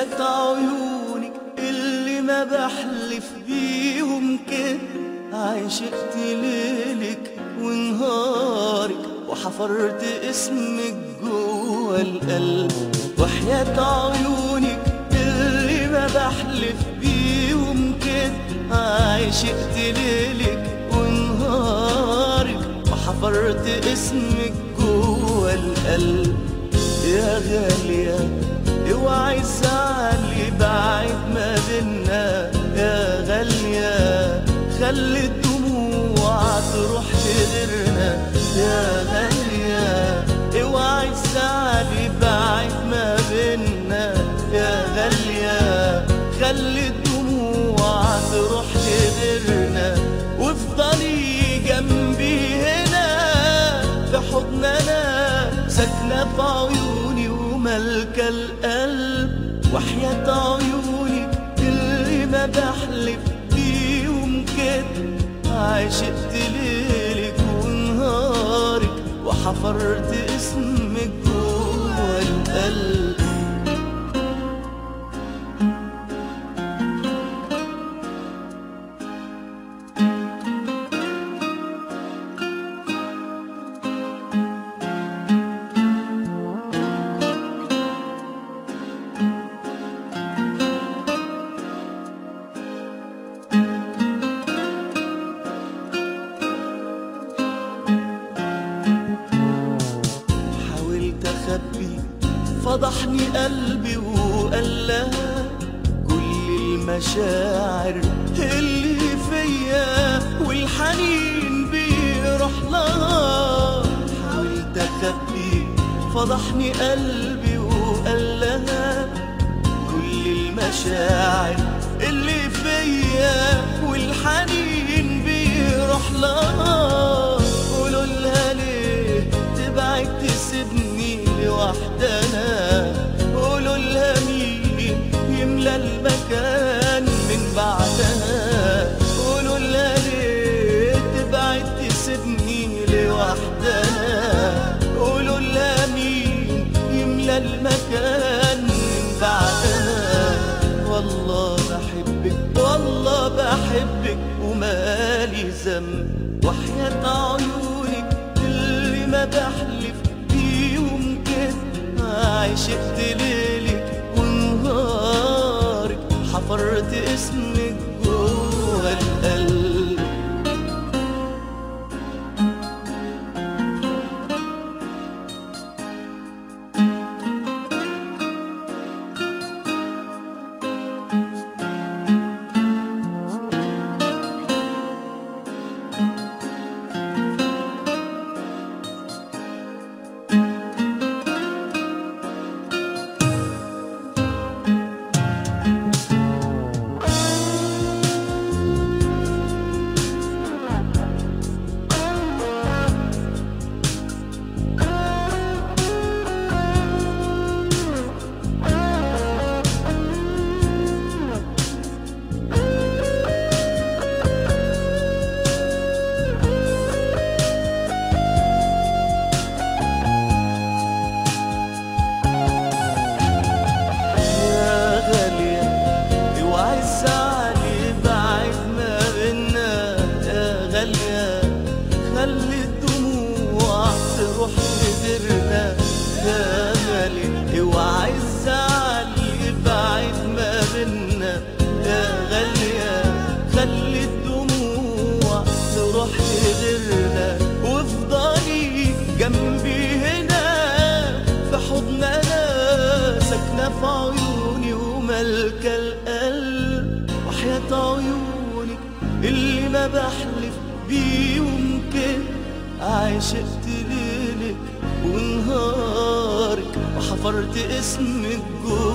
وحياة عيونك اللي ما بحلف بيهم كده عشقت ليلك ونهارك وحفرت اسمك جوه القلب وحياة عيونك اللي ما بحلف بيهم كده عشقت ليلك ونهارك وحفرت اسمك جوه القلب يا غالية اوعي تزعلي بعد ما بينا يا غالية خلي الدموع تروح لغيرنا يا غالية اوعي تزعلي بعد ما بينا يا غالية خلي الدموع تروح لغيرنا وافضلي جنبي هنا في حضننا ساكنة في عيوني وملكة القلب وحياة عيوني اللي ما بحلف بيهم كده عشقت ليلك ونهارك وحفرت اسمك جوه القلب حاولت اخبي فضحني قلبي وقال لها كل المشاعر اللي فيا والحنين بيروح لها حاولت اخبي فضحني قلبي وقال لها كل المشاعر اللي فيا والحنين بيروح لها قولوا لها ليه تبعد تسيبني لوحدنا قولوا لها مين يملى المكان من بعدها قولوا لها ليه تبعد تسيبني لوحدنا قولوا لها مين يملى المكان من بعدها والله بحبك والله بحبك ومالي ذنب وحياة عيونك اللي ما بحلف بيهم كده عشقت ليلك ونهارك حفرت اسمك جوه القلب يا غالية اوعي تزعلي بعد ما بينا يا غالية خلي الدموع تروح لغيرنا يا غالية اوعي تزعلي بعد ما بينا يا غالية خلي الدموع تروح لغيرنا وافضلي جنبي هنا في حضننا ساكنة في عيوني وملكة القلب وحياة عيونك اللي ما بحلف بيهم كده عشقت ليلك ونهارك وحفرت اسمك جوه